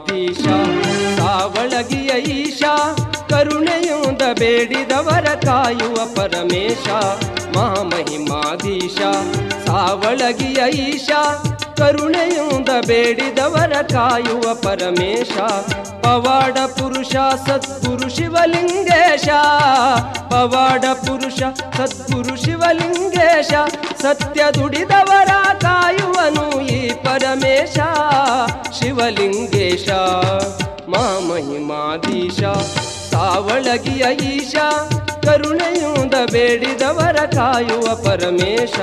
ಮಾಧೀಶ ಸಾವಳಗಿಯ ಈಶ ಕರುಣೆಯುಂದ ಬೇಡಿದವರ ಕಾಯುವ ಪರಮೇಶ ಮಹಾಮಹಿಮಾಧೀಶ ಸಾವಳಗಿಯ ಈಶ ಕರುಣೆಯುಂದ ಬೇಡಿದವರ ಕಾಯುವ ಪರಮೇಶ ಪವಾಡ ಪುರುಷ ಸದ್ಗುರು ಶಿವಲಿಂಗೇಶ ಪವಾಡ ಪುರುಷ ಸದ್ಗುರು ಶಿವಲಿಂಗೇಶ ಸತ್ಯ ದುಡಿದವರ ಕಾಯುವನು ಈ ಪರಮೇಶ ಶಿವಲಿಂಗೇಶ ಮಾಮಹಿಮಾಧೀಶ ಸಾವಳಗಿಯ ಈಶ ಕರುಣೆಯುಂದ ಬೇಡಿದವರ ಕಾಯುವ ಪರಮೇಶ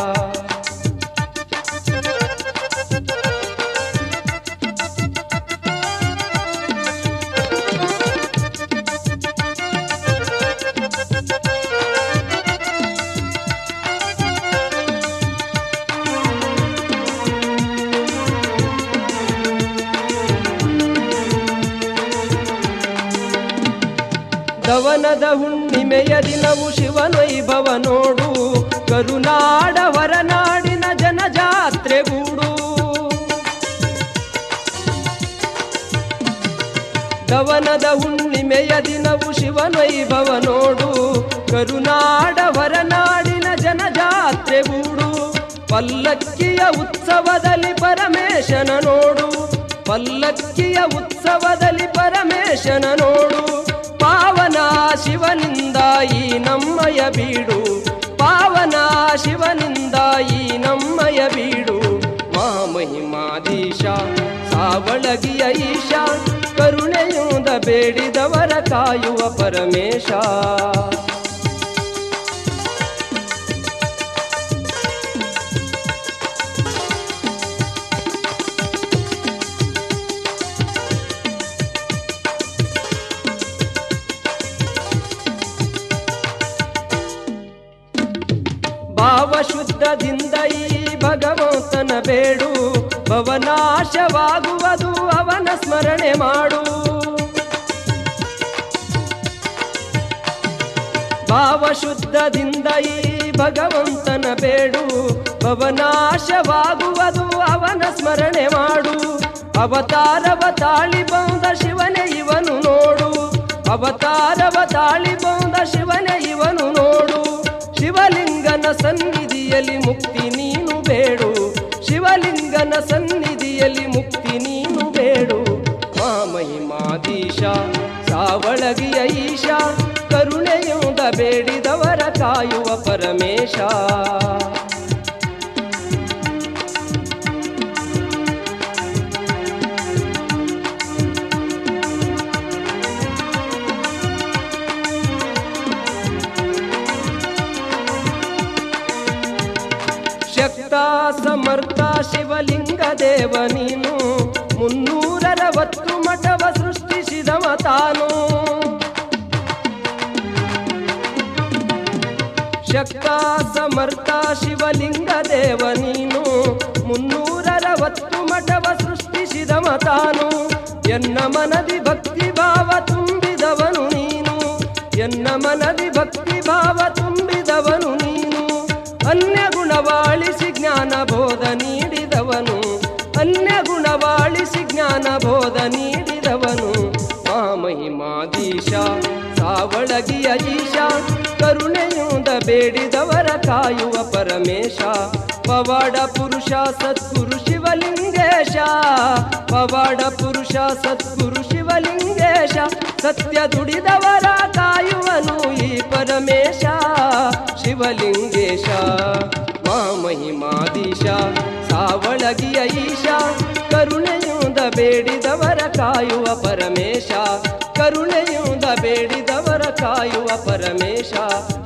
ದವನದ ಹುಣ್ಣಿಮೆಯ ದಿನವು ಶಿವನೈಭವ ನೋಡು ಕರುನಾಡ ಹೊರನಾಡಿನ ಜನಜಾತ್ರೆಗೂಡು ದವನದ ಹುಣ್ಣಿಮೆಯ ದಿನವು ಶಿವನೈಭವ ನೋಡು ಕರುನಾಡ ಹೊರನಾಡಿನ ಜನಜಾತ್ರೆಗೂಡು ಪಲ್ಲಕ್ಕಿಯ ಉತ್ಸವದಲ್ಲಿ ಪರಮೇಶನ ನೋಡು ಪಲ್ಲಕ್ಕಿಯ ಉತ್ಸವದಲ್ಲಿ ಪರಮೇಶನ ನೋಡು ಪಾವನ ಶಿವನಿಂದ ಈ ನಮ್ಮಯ ಬೀಡು ಪಾವನ ಶಿವನಿಂದ ಈ ನಮ್ಮಯ ಬೀಡು ಮಾಮಹಿಮಾಧೀಶ ಸಾವಳಗಿಯ ಈಶ ಕರುಣೆಯುಂದ ಬೇಡಿದವರ ಕಾಯುವ ಪರಮೇಶ ಭಾವಶುದ್ಧದಿಂದ ಈ ಭಗವಂತನ ಬೇಡು ಭವನಾಶವಾಗುವುದು ಅವನ ಸ್ಮರಣೆ ಮಾಡು ಭಾವಶುದ್ಧದಿಂದ ಈ ಭಗವಂತನ ಬೇಡು ಭವನಾಶವಾಗುವುದು ಅವನ ಸ್ಮರಣೆ ಮಾಡು ಅವತಾರವ ತಾಳಿ ಬಂದ ಶಿವನೇ ಇವನು ನೋಡು ಅವತಾರವ ತಾಳಿ ಬಂದ ಶಿವನೇ ಇವನು ನೋಡು ಶಿವಲಿಂಗನ ಸನ್ನಿಧಿಯಲ್ಲಿ ಮುಕ್ತಿ ನೀನು ಬೇಡು ಶಿವಲಿಂಗನ ಸನ್ನಿಧಿಯಲ್ಲಿ ಮುಕ್ತಿ ನೀನು ಬೇಡು ಮಾಮಹಿಮಾಧೀಶ ಸಾವಳಗಿಯ ಈಶ ಕರುಣೆಯುಂದ ಬೇಡಿದವರ ಕಾಯುವ ಪರಮೇಶ ಶಕ್ತ ಸಮರ್ಥ ಶಿವಲಿಂಗ ದೇವ ನೀನು ಮುನ್ನೂರರವತ್ತು ಮಠವ ಸೃಷ್ಟಿಸಿದವ ತಾನು ಶಕ್ತ ಸಮರ್ಥ ಶಿವಲಿಂಗ ದೇವ ನೀನು ಮುನ್ನೂರರವತ್ತು ಮಠವ ಸೃಷ್ಟಿಸಿದವ ತಾನು ಎನ್ನ ಮನದಿ ಭಕ್ತಿ ಭಾವ ತುಂಬಿದವನು ನೀನು ಎನ್ನ ಮನದಿ ಭಕ್ತಿ ಭಾವ ತುಂಬಿದವನು ನೀನು ಅನ್ಯ ಗುಣವಾಳಿಸಿ ಜ್ಞಾನ ಬೋಧ ನೀಡಿದವನು ಅನ್ಯ ಗುಣವಾಳಿಸಿ ಜ್ಞಾನ ಬೋಧ ನೀಡಿದವನು ಮಾಮಹಿಮಾಧೀಶ ಸಾವಳಗಿಯ ಈಶ ಕರುಣೆಯುಂದ ಬೇಡಿದವರ ಕಾಯುವ ಪರಮೇಶ ಪವಾಡ ಪುರುಷ ಸದ್ಗುರು ಶಿವಲಿಂಗೇಶ ಪವಾಡ ಪುರುಷ ಸದ್ಗುರು ಶಿವಲಿಂಗೇಶ ಸತ್ಯ ದುಡಿದವರ ಕಾಯುವನು ಈ ಪರಮೇಶ ಶಿವಲಿಂಗೇಶ ಮಾಮಹಿಮಾಧೀಶ ಸಾವಳಗಿಯ ಈಶ ಕರುಣೆಯುಂದ ಬೇಡಿದವರ ಕಾಯುವ ಪರಮೇಶ ಕರುಣೆಯುಂದ ಬೇಡಿದವರ ಕಾಯುವ ಪರಮೇಶ